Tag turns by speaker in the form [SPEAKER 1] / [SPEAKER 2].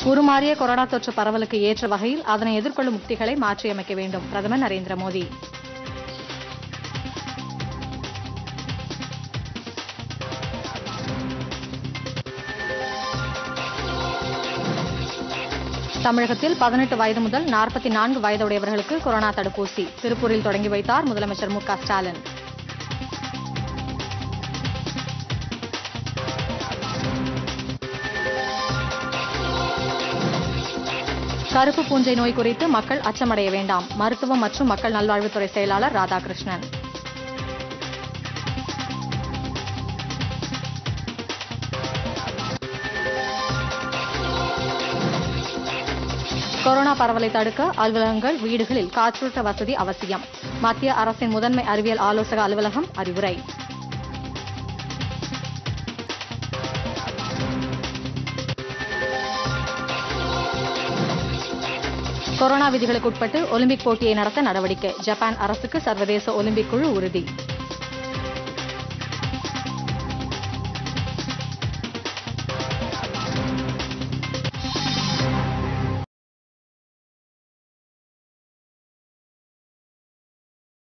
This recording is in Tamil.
[SPEAKER 1] உருமாறிய கொரோனா தொற்று பரவலுக்கு ஏற்ற வகையில் அதனை எதிர்கொள்ளும் உக்திகளை மாற்றியமைக்க வேண்டும் பிரதமர் நரேந்திர மோடி தமிழகத்தில் பதினெட்டு வயது முதல் நாற்பத்தி நான்கு வயதுடையவர்களுக்கு கொரோனா தடுப்பூசி திருப்பூரில் தொடங்கி வைத்தார் முதலமைச்சர் மு க ஸ்டாலின் கருப்பு பூஞ்சை நோய் குறித்து மக்கள் அச்சமடைய வேண்டாம் மருத்துவம் மற்றும் மக்கள் நல்வாழ்வுத்துறை செயலாளர் ராதாகிருஷ்ணன் கொரோனா பரவலை தடுக்க அலுவலகங்கள் வீடுகளில் காற்றோட்ட வசதி அவசியம் மத்திய அரசின் முதன்மை அறிவியல் ஆலோசக அலுவலகம் அறிவுரை கொரோனா விதிகளுக்கு உட்பட்டு ஒலிம்பிக் போட்டியை நடத்த நடவடிக்கை ஜப்பான் அரசுக்கு சர்வதேச ஒலிம்பிக் குழு உறுதி